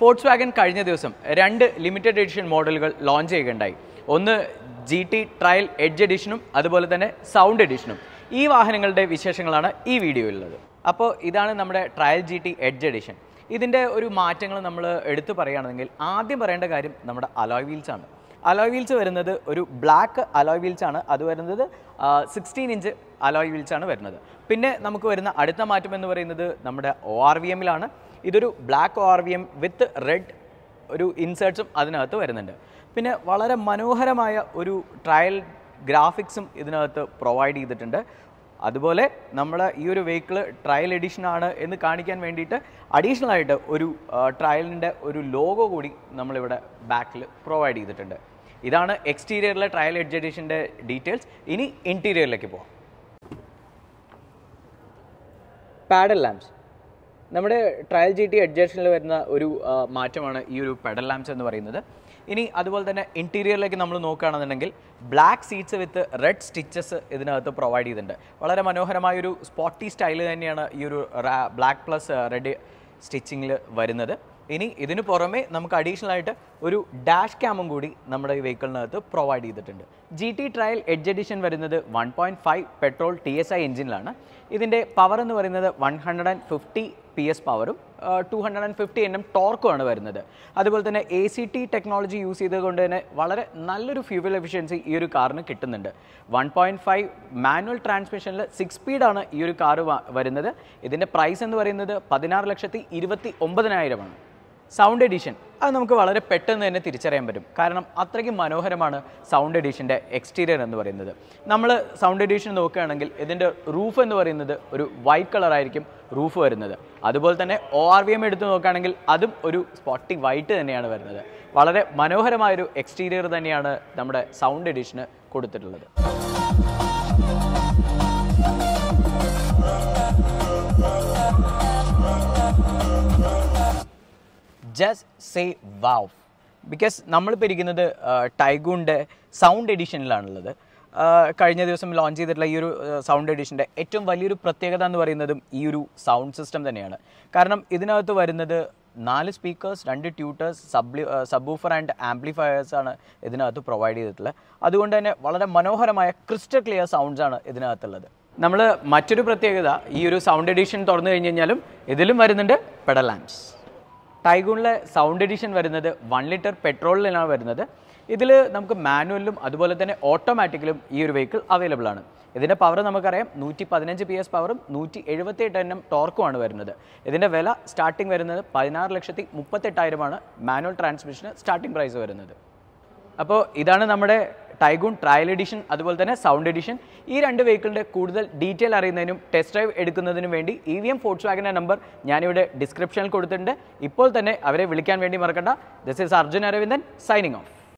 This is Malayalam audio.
ഫോർട്സ് വാഗൻ കഴിഞ്ഞ ദിവസം രണ്ട് ലിമിറ്റഡ് എഡിഷൻ മോഡലുകൾ ലോഞ്ച് ചെയ്യുകയുണ്ടായി ഒന്ന് ജി ടി ട്രയൽ എഡ്ജ് എഡിഷനും അതുപോലെ തന്നെ സൗണ്ട് എഡിഷനും ഈ വാഹനങ്ങളുടെ വിശേഷങ്ങളാണ് ഈ വീഡിയോയിലുള്ളത് അപ്പോൾ ഇതാണ് നമ്മുടെ trail G T edge edition ഇതിൻ്റെ ഒരു മാറ്റങ്ങൾ നമ്മൾ എടുത്തു പറയുകയാണെങ്കിൽ ആദ്യം പറയേണ്ട കാര്യം നമ്മുടെ അലോയ് വീൽസ് ആണ് അലോയ് വീൽസ് വരുന്നത് ഒരു ബ്ലാക്ക് അലോയ് വീൽസ് ആണ് അത് വരുന്നത് സിക്സ്റ്റീൻ ഇഞ്ച് അലോയ് വീൽസ് ആണ് വരുന്നത് പിന്നെ നമുക്ക് വരുന്ന അടുത്ത മാറ്റം എന്ന് പറയുന്നത് നമ്മുടെ ഒ ആർ വി എമ്മിലാണ് ഇതൊരു black O R V M with red ഒരു ഇൻസേർട്സും അതിനകത്ത് വരുന്നുണ്ട് പിന്നെ വളരെ മനോഹരമായ ഒരു ട്രയൽ ഗ്രാഫിക്സും ഇതിനകത്ത് പ്രൊവൈഡ് ചെയ്തിട്ടുണ്ട് അതുപോലെ നമ്മുടെ ഈ ഒരു വെഹിക്കിൾ ട്രയൽ എഡിഷൻ ആണ് എന്ന് കാണിക്കാൻ വേണ്ടിയിട്ട് അഡീഷണൽ ആയിട്ട് ഒരു ട്രയലിൻ്റെ ഒരു ലോഗോ കൂടി നമ്മളിവിടെ ബാക്കിൽ പ്രൊവൈഡ് ചെയ്തിട്ടുണ്ട് ഇതാണ് എക്സ്റ്റീരിയറിലെ ട്രയൽ എഡ്ജ് എഡിഷൻ്റെ ഡീറ്റെയിൽസ് ഇനി ഇൻറ്റീരിയറിലേക്ക് പോകാം പാഡൽ ലാംപ്സ് നമ്മുടെ ട്രയൽ ജി ടി എഡ്ജഷനിൽ വരുന്ന ഒരു ആ, മാറ്റമാണ് ഈ ഒരു പെഡൽ ലാംപ്സ് എന്ന് പറയുന്നത് ഇനി അതുപോലെ തന്നെ ഇൻറ്റീരിയറിലേക്ക് നമ്മൾ നോക്കുകയാണെന്നുണ്ടെങ്കിൽ black seats with red stitches ഇതിനകത്ത് പ്രൊവൈഡ് ചെയ്തിട്ടുണ്ട് വളരെ മനോഹരമായ ഒരു സ്പോട്ടി സ്റ്റൈൽ തന്നെയാണ് ഈ ഒരു ബ്ലാക്ക് പ്ലസ് റെഡ് സ്റ്റിച്ചിങ്ങിൽ വരുന്നത് ഇനി ഇതിന് പുറമെ നമുക്ക് അഡീഷണൽ ആയിട്ട് ഒരു ഡാഷ് ക്യാമും കൂടി നമ്മുടെ ഈ വെഹിക്കിളിനകത്ത് പ്രൊവൈഡ് ചെയ്തിട്ടുണ്ട് G T trail edge edition വരുന്നത് one point five petrol T S I എഞ്ചിനിലാണ് ഇതിൻ്റെ പവർ എന്ന് പറയുന്നത് one hundred and fifty P S പവറും two hundred and fifty N M ടോർക്കുമാണ് വരുന്നത് അതുപോലെ തന്നെ A C T technology use ചെയ്തുകൊണ്ട് തന്നെ വളരെ നല്ലൊരു ഫ്യൂവൽ എഫിഷ്യൻസി ഈ ഒരു കാറിന് കിട്ടുന്നുണ്ട് വൺ പോയിൻറ്റ് ഫൈവ് മാനുവൽ ട്രാൻസ്മിഷനിൽ സിക്സ് സ്പീഡാണ് ഈ ഒരു കാറ് വരുന്നത് ഇതിൻ്റെ പ്രൈസ് എന്ന് പറയുന്നത് പതിനാറ് ലക്ഷത്തി ഇരുപത്തി ഒമ്പതിനായിരമാണ് സൗണ്ട് എഡിഷൻ അത് നമുക്ക് വളരെ പെട്ടെന്ന് തന്നെ തിരിച്ചറിയാൻ പറ്റും കാരണം അത്രയ്ക്ക് മനോഹരമാണ് സൗണ്ട് എഡിഷൻ്റെ എക്സ്റ്റീരിയർ എന്ന് പറയുന്നത് നമ്മൾ സൗണ്ട് എഡിഷൻ നോക്കുകയാണെങ്കിൽ ഇതിൻ്റെ റൂഫ് എന്ന് പറയുന്നത് ഒരു വൈറ്റ് കളർ ആയിരിക്കും റൂഫ് വരുന്നത് അതുപോലെ തന്നെ ഒ ആർ വി എം എടുത്ത് നോക്കുകയാണെങ്കിൽ അതും ഒരു സ്പോട്ടി വൈറ്റ് തന്നെയാണ് വരുന്നത് വളരെ മനോഹരമായൊരു എക്സ്റ്റീരിയർ തന്നെയാണ് നമ്മുടെ സൗണ്ട് എഡിഷന് കൊടുത്തിട്ടുള്ളത് ജസ്റ്റ് സേ വാവ് ബിക്കോസ് നമ്മളിപ്പോൾ ഇരിക്കുന്നത് ടൈഗൂണിൻ്റെ സൗണ്ട് എഡിഷനിലാണുള്ളത് ആ, കഴിഞ്ഞ ദിവസം ലോഞ്ച് ചെയ്തിട്ടുള്ള ഈ ഒരു സൗണ്ട് എഡിഷൻ്റെ ഏറ്റവും വലിയൊരു പ്രത്യേകത എന്ന് പറയുന്നതും ഈ ഒരു സൗണ്ട് സിസ്റ്റം തന്നെയാണ് കാരണം ഇതിനകത്ത് വരുന്നത് നാല് സ്പീക്കേഴ്സ് രണ്ട് ട്യൂട്ടേഴ്സ് സബ്ലി സബ്ബൂഫർ ആൻഡ് ആംപ്ലിഫയേഴ്സ് ആണ് ഇതിനകത്ത് പ്രൊവൈഡ് ചെയ്തിട്ടുള്ളത് അതുകൊണ്ട് തന്നെ വളരെ മനോഹരമായ ക്രിസ്റ്റൽ ക്ലിയർ സൗണ്ട്സ് ആണ് ഇതിനകത്തുള്ളത് നമ്മൾ മറ്റൊരു പ്രത്യേകത ഈ ഒരു സൗണ്ട് എഡിഷൻ തുറന്നു കഴിഞ്ഞ് കഴിഞ്ഞാലും ഇതിലും വരുന്നുണ്ട് പെഡൽ ലാംപ്സ് ടൈഗൂണിലെ സൗണ്ട് എഡിഷൻ വരുന്നത് വൺ ലിറ്റർ പെട്രോളിലാണ് വരുന്നത് ഇതിൽ നമുക്ക് മാനുവലിലും അതുപോലെ തന്നെ ഓട്ടോമാറ്റിക്കലും ഈ ഒരു വെഹിക്കിൾ അവൈലബിൾ ആണ് ഇതിൻ്റെ പവർ നമുക്കറിയാം നൂറ്റി പതിനഞ്ച് പി എസ് പവറും നൂറ്റി എഴുപത്തി എട്ട് എണ്ണം ടോർക്കുമാണ് വരുന്നത് ഇതിൻ്റെ വില സ്റ്റാർട്ടിംഗ് വരുന്നത് പതിനാറ് ലക്ഷത്തി മുപ്പത്തെട്ടായിരമാണ് മാനുവൽ ട്രാൻസ്മിഷന് സ്റ്റാർട്ടിംഗ് പ്രൈസ് വരുന്നത് അപ്പോൾ ഇതാണ് നമ്മുടെ ടൈഗൂൺ ട്രയൽ എഡിഷൻ അതുപോലെ തന്നെ സൗണ്ട് എഡിഷൻ ഈ രണ്ട് വെഹിക്കിളിൻ്റെ കൂടുതൽ ഡീറ്റെയിൽ അറിയുന്നതിനും ടെസ്റ്റ് ഡ്രൈവ് എടുക്കുന്നതിനും വേണ്ടി ഇ വി എം ഫോർട്സ് വാഗൻ്റെ നമ്പർ ഞാനിവിടെ ഡിസ്ക്രിപ്ഷനിൽ കൊടുത്തിട്ടുണ്ട് ഇപ്പോൾ തന്നെ അവരെ വിളിക്കാൻ വേണ്ടി മറക്കണ്ട this is Arjun Aravindan signing of